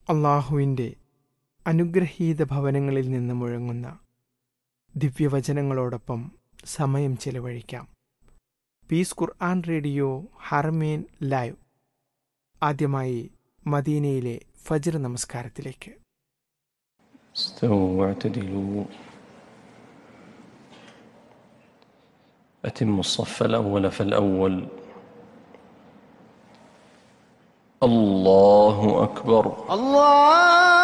അള്ളാഹുവിൻ്റെ അനുഗ്രഹീത ഭവനങ്ങളിൽ നിന്ന് മുഴങ്ങുന്ന ദിവ്യവചനങ്ങളോടൊപ്പം സമയം ചെലവഴിക്കാം പീസ് ഖുർആൻ റേഡിയോ ഹർമേൻ ലൈവ് ആദ്യമായി മദീനയിലെ ഫജ്ർ നമസ്കാരത്തിലേക്ക് استووا واعتدلوا أتموا الصف الأول فالأول الله أكبر الله